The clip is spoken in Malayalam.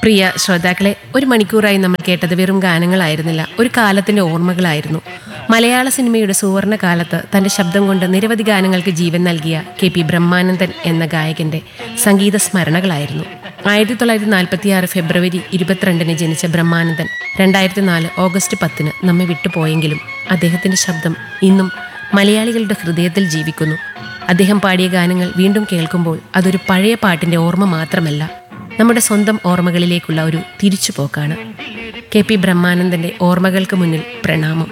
പ്രിയ ശ്രോതാക്കളെ ഒരു മണിക്കൂറായി നമ്മൾ കേട്ടത് വെറും ഗാനങ്ങളായിരുന്നില്ല ഒരു കാലത്തിന്റെ ഓർമ്മകളായിരുന്നു മലയാള സിനിമയുടെ സുവർണ കാലത്ത് തന്റെ ശബ്ദം കൊണ്ട് നിരവധി ഗാനങ്ങൾക്ക് ജീവൻ നൽകിയ കെ പി ബ്രഹ്മാനന്ദൻ എന്ന ഗായകന്റെ സംഗീത സ്മരണകളായിരുന്നു ആയിരത്തി തൊള്ളായിരത്തി നാൽപ്പത്തി ആറ് ഫെബ്രുവരി ഇരുപത്തിരണ്ടിന് ജനിച്ച ബ്രഹ്മാനന്ദൻ രണ്ടായിരത്തി നാല് ഓഗസ്റ്റ് പത്തിന് നമ്മെ വിട്ടുപോയെങ്കിലും അദ്ദേഹത്തിന്റെ ശബ്ദം ഇന്നും മലയാളികളുടെ ഹൃദയത്തിൽ ജീവിക്കുന്നു അദ്ദേഹം പാടിയ ഗാനങ്ങൾ വീണ്ടും കേൾക്കുമ്പോൾ അതൊരു പഴയ പാട്ടിന്റെ ഓർമ്മ മാത്രമല്ല നമ്മുടെ സ്വന്തം ഓർമ്മകളിലേക്കുള്ള ഒരു തിരിച്ചുപോക്കാണ് കെ പി ബ്രഹ്മാനന്ദന്റെ ഓർമ്മകൾക്ക് മുന്നിൽ പ്രണാമം